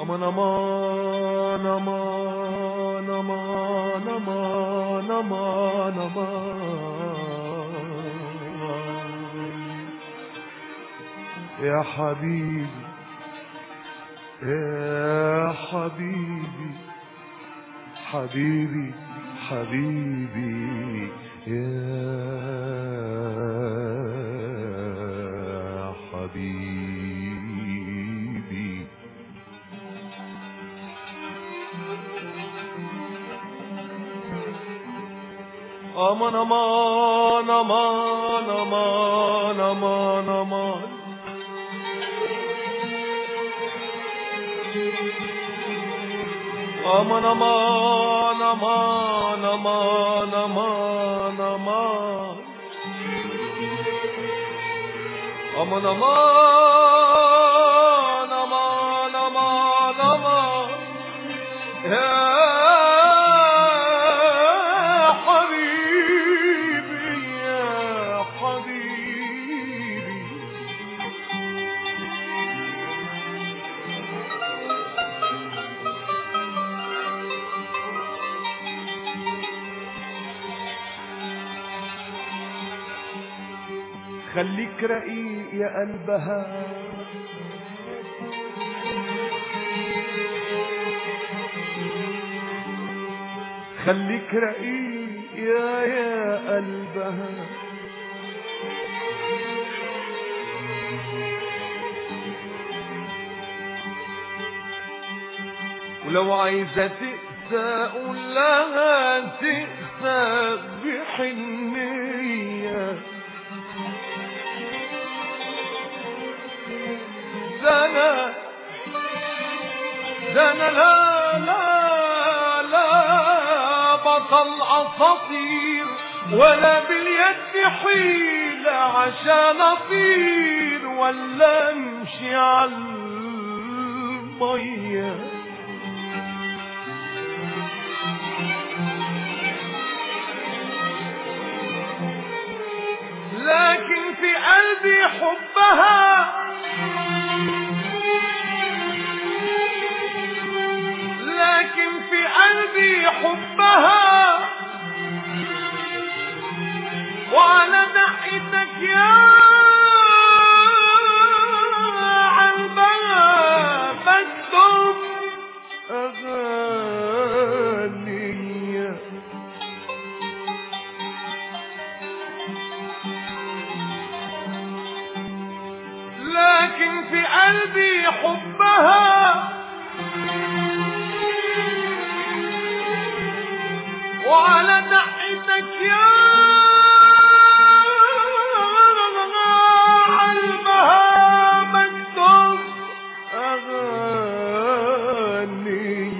أمان أمان أمان أمان أمان أمان أمان يا حبيبي يا حبيبي حبيبي حبيبي يا حبيبي أمان أمان أمان أمان أمان أمان أمان أمان أمان أمان أمان أمان أمان أمان أمان أمان أمان يا حبيبي يا حبيبي خليك رقيق يا قلبها خليك رقيق يا يا قلبها ولو عايزة تقسى قول لها تقسى بحنية ده انا ده انا لا لا لا بطل اساطير ولا باليد حيلة عشان اطير ولا امشي على المية لكن في قلبي حبها لكن في قلبي حبها وعلى دقتك يا قلبها بكتب أغاني لكن في قلبي حبها وعلى دقتك يا قلبها مكتوب أغاني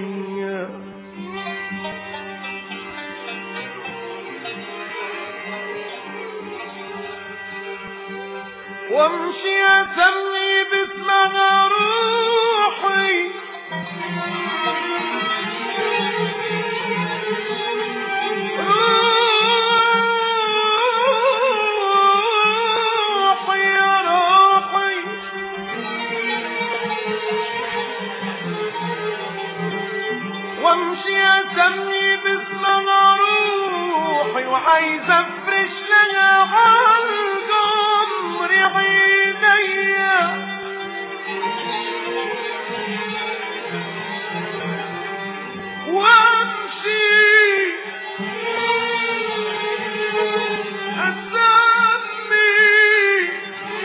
وامشي اسمي باسمها روحي روحي يا روحي وامشي اسمي باسمها روحي وعايز افرش لها عالقمر عينيا وامشي اسمي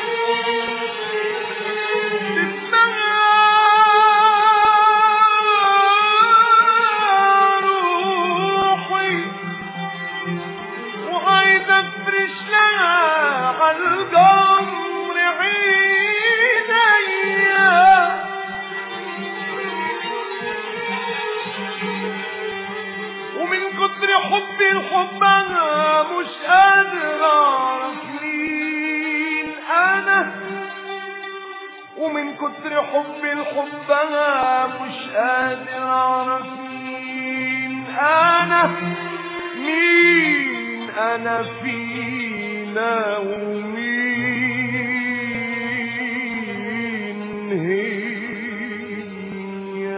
روحي وعايز افرش لها عالقمر عينيا ومن كتر حبي لحبها مش قادر اعرف مين انا ومن كتر حبي لحبها مش قادر اعرف مين انا مين انا فينا ومين هي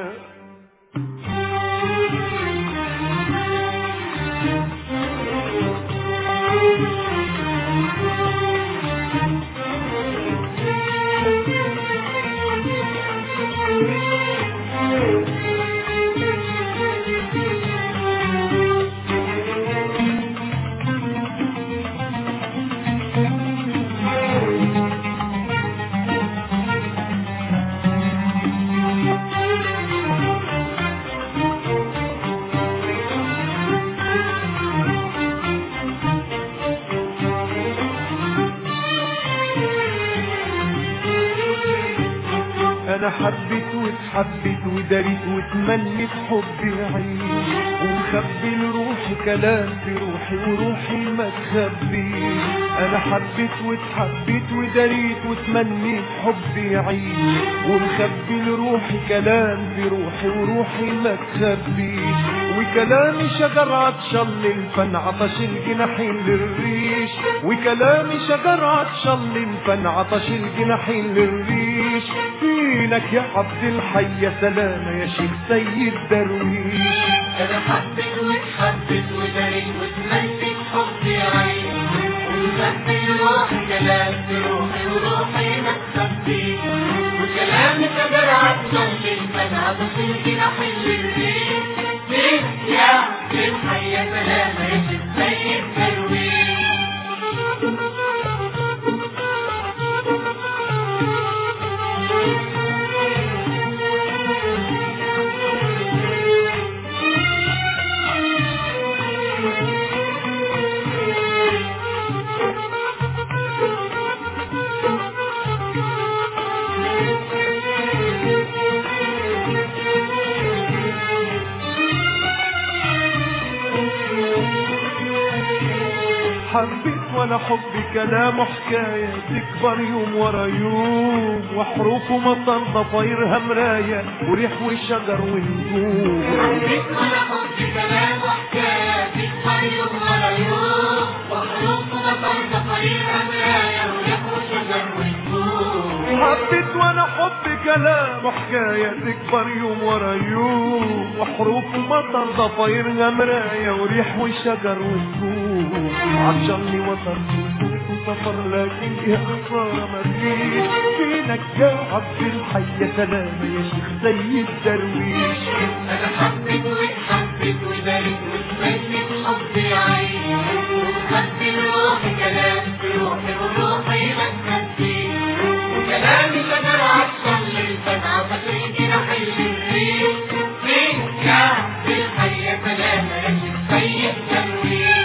حبيت واتحبيت وداريت وتمنيت حبي عيش ومخبي لروحي كلام في روحي وروحي ما تخبي انا حبيت واتحبيت وداريت وتمنيت حبي عيش ومخبي لروحي كلام في روحي وروحي ما تخبي وكلامي شجر عطشان للفن عطش الجناحين للريش وكلامي شجر عطشان للفن عطش الجناحين للريش فينك يا عبد الحي يا سلامة يا شيخ سيد درويش انا حبيت واتحبيت وداريت وتمنيت حبي عين ومخبي روحي كلام في روحي وروحي ما تخبي وكلامي شجر عطشان للفن عطش الجناحين للريح فين يا فين حي سلامة يا شيخ سيد درويش حبيت وانا حبي كلام وحكاية تكبر يوم ورا يوم وحروف ومطر ضفايرها مراية وريح وشجر ونجوم حبيت وانا حبي كلام وحكاية تكبر يوم ورا يوم وحروف ومطر ضفايرها مراية وريح وشجر ونجوم حبيت وانا حبي كلام وحكاية تكبر يوم ورا يوم وحروف ومطر ضفايرها مراية وريح وشجر ونجوم عطشاني وصل سفر لكن يا خسارة ما فيش فينك يا عبد الحي يا سلامة يا شيخ سيد درويش انا حبيت واتحبيت ودارت وتمنيت حبي عين وخدت روحي كلام في روحي وروحي ما تخبي وكلامي شجر عطشان للفن عطش الجناحين للريح فين يا في الحي يا سلامة يا شيخ سيد درويش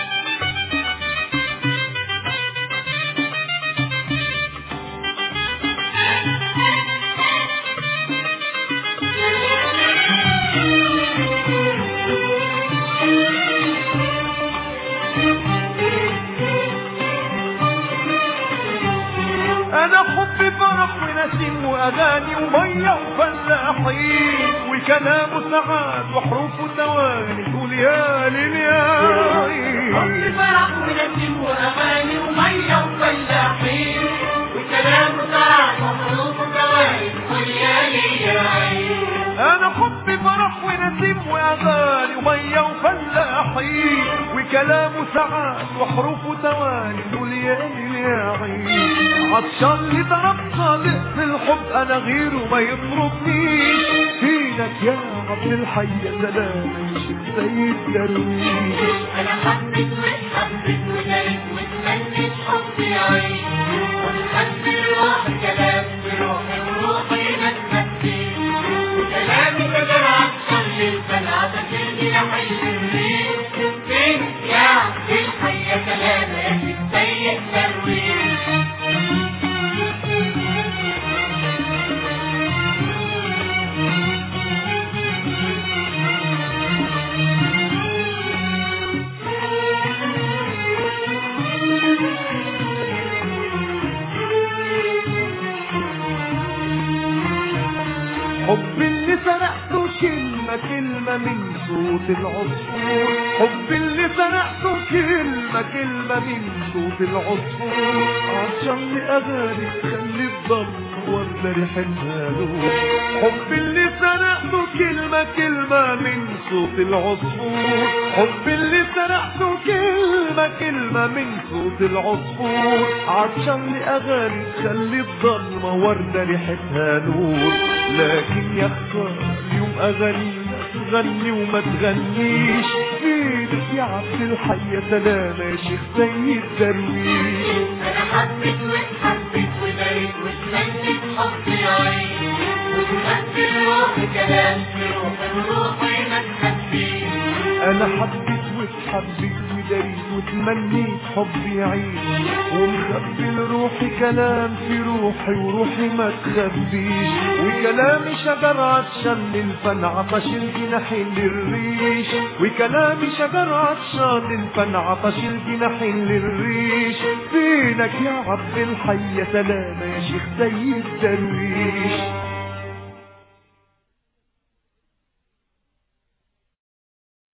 انا حبي فرح ونسيم واغاني وميه وفلاحين وكلام سعاد وحروف ثواني تقول يا ليل يا حب عين فرح ونسيم واغاني وميه وفلاحين وكلام ساعات وحروف ثواني قول يا لي يا عين انا حبي فرح ونسيم واغاني وميه وفلاحين وكلام سعاد وحروف ثواني تقول يا ليل يا عين عطشان لي ضرب صادق في الحب انا غيره ما يطربنيش فينك يا عبد الحي يا سلام يا شيخ سيد درويش انا حبيت واتحبيت ودارت وتمنيت حبي عين وخدت روحي كلام في روحي وروحي ما تخبي وكلامي شجر عطشان للفن عطش الجناحين للريح فين يا في الحي يا سلام يا شيخ سيد درويش حب اللي سرقته كلمة كلمة من صوت العصفور حب اللي سرقته كلمة كلمة من صوت العصفور عشان أغاني تخلي الضم وردة ريحتها نور حب اللي سرقته كلمة كلمة من صوت العصفور حب اللي سرقته كلمة كلمة من صوت العصفور عطشان أغاني تخلي الضلمة وردة ريحتها نور لكن يا خسارة اليوم أغانينا تغني وما تغنيش فينك يا عبد الحي يا سلامة يا شيخ سيد درويش انا حبيت واتحبيت ودارت وتمنيت حبي عين وخدت روحي كلام في روحي وروحي ما تخبي أنا حبيت واتحبيت وداري وتمنيت حبي يعيش ومخبي لروحي كلام في روحي وروحي ما تخبيش وكلامي شجر عطشان للفن عطش الجناحين للريش وكلامي شجر عطشان للفن عطش الجناحين للريش فينك يا عبد الحي يا سلامة يا شيخ سيد درويش